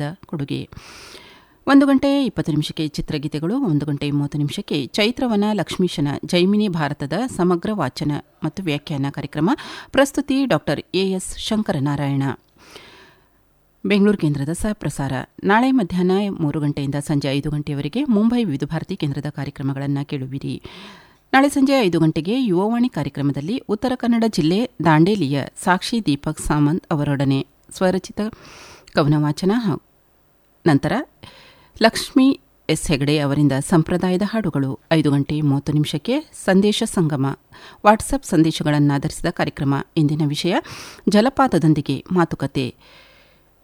ನೀಡಿದ ಕೊಡುಗೆ ಒಂದು ಗಂಟೆ ಇಪ್ಪತ್ತು ನಿಮಿಷಕ್ಕೆ ಚಿತ್ರಗೀತೆಗಳು ಒಂದು ಗಂಟೆ ಮೂವತ್ತು ನಿಮಿಷಕ್ಕೆ ಚೈತ್ರವನ ಲಕ್ಷ್ಮೀಶನ ಜೈಮಿನಿ ಭಾರತದ ಸಮಗ್ರ ವಾಚನ ಮತ್ತು ವ್ಯಾಖ್ಯಾನ ಕಾರ್ಯಕ್ರಮ ಪ್ರಸ್ತುತಿ ಡಾಕ್ಟರ್ ಎಎಸ್ ಶಂಕರನಾರಾಯಣ ಬೆಂಗಳೂರು ಕೇಂದ್ರದ ಸಹ ಪ್ರಸಾರ ನಾಳೆ ಮಧ್ಯಾಹ್ನ ಮೂರು ಗಂಟೆಯಿಂದ ಸಂಜೆ ಐದು ಗಂಟೆಯವರೆಗೆ ಮುಂಬೈ ವಿವಿಧ ಭಾರತಿ ಕೇಂದ್ರದ ಕಾರ್ಯಕ್ರಮಗಳನ್ನು ಕೇಳುವಿರಿ ನಾಳೆ ಸಂಜೆ ಐದು ಗಂಟೆಗೆ ಯುವವಾಣಿ ಕಾರ್ಯಕ್ರಮದಲ್ಲಿ ಉತ್ತರ ಕನ್ನಡ ಜಿಲ್ಲೆ ದಾಂಡೇಲಿಯ ಸಾಕ್ಷಿ ದೀಪಕ್ ಸಾಮಂತ್ ಅವರೊಡನೆ ಸ್ವರಚಿತ ಕವನ ವಾಚನ ನಂತರ ಲಕ್ಷ್ಮೀ ಎಸ್ ಹೆಗಡೆ ಅವರಿಂದ ಸಂಪ್ರದಾಯದ ಹಾಡುಗಳು ಐದು ಗಂಟೆ ಮೂವತ್ತು ನಿಮಿಷಕ್ಕೆ ಸಂದೇಶ ಸಂಗಮ ವಾಟ್ಸಪ್ ಸಂದೇಶಗಳನ್ನಾಧರಿಸಿದ ಕಾರ್ಯಕ್ರಮ ಇಂದಿನ ವಿಷಯ ಜಲಪಾತದೊಂದಿಗೆ ಮಾತುಕತೆ